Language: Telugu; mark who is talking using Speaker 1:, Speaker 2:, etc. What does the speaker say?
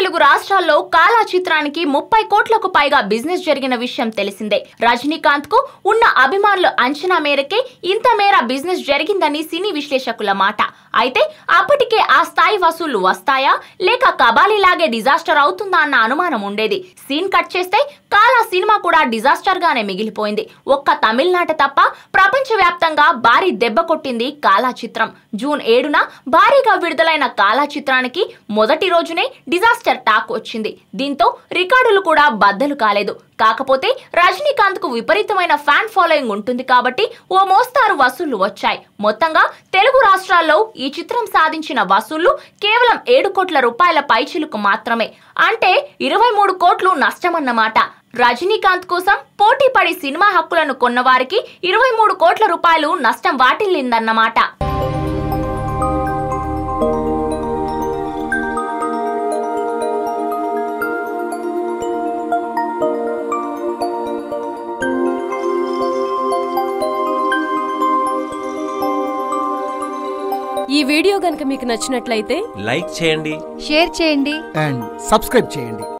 Speaker 1: తెలుగు రాష్ట్రాల్లో కాలా చిత్రానికి ముప్పై కోట్లకు పైగా బిజినెస్ జరిగిన విషయం తెలిసిందే రజనీకాంత్ కు ఉన్న అభిమానుల అంచనా మేరకే ఇంత మేర బిజినెస్ జరిగిందని సినీ విశ్లేషకుల మాట అయితే అప్పటికే ఆ స్థాయి వసూళ్లు వస్తాయా లేక కబాలీలాగే డిజాస్టర్ అవుతుందా అన్న అనుమానం ఉండేది సీన్ కట్ చేస్తే కాలా సినిమా కూడా డిజాస్టర్ గానే మిగిలిపోయింది ఒక్క తమిళనాట తప్ప ప్రపంచవ్యాప్తంగా భారీ దెబ్బ కొట్టింది కాలా చిత్రం జూన్ ఏడున భారీగా విడుదలైన కాలా చిత్రానికి మొదటి రోజునే డిజాస్టర్ టాక్ వచ్చింది దీంతో రికార్డులు కూడా బద్దలు కాలేదు కాకపోతే రజనీకాంత్ కు విపరీతమైన ఫ్యాన్ ఫాలోయింగ్ ఉంటుంది కాబట్టి ఓ మోస్తారు వసూళ్లు వచ్చాయి మొత్తంగా తెలుగు రాష్ట్రాల్లో ఈ చిత్రం సాధించిన వసూళ్లు కేవలం ఏడు కోట్ల రూపాయల పైచిలుకు మాత్రమే అంటే ఇరవై మూడు కోట్లు నష్టమన్నమాట రజనీకాంత్ కోసం పోటీ పడి సినిమా హక్కులను కొన్నవారికి ఇరవై మూడు కోట్ల రూపాయలు నష్టం వాటిల్లిందన్నమాట
Speaker 2: ఈ వీడియో గనుక మీకు నచ్చినట్లయితే
Speaker 3: లైక్ చేయండి
Speaker 4: షేర్ చేయండి
Speaker 5: అండ్ సబ్స్క్రైబ్ చేయండి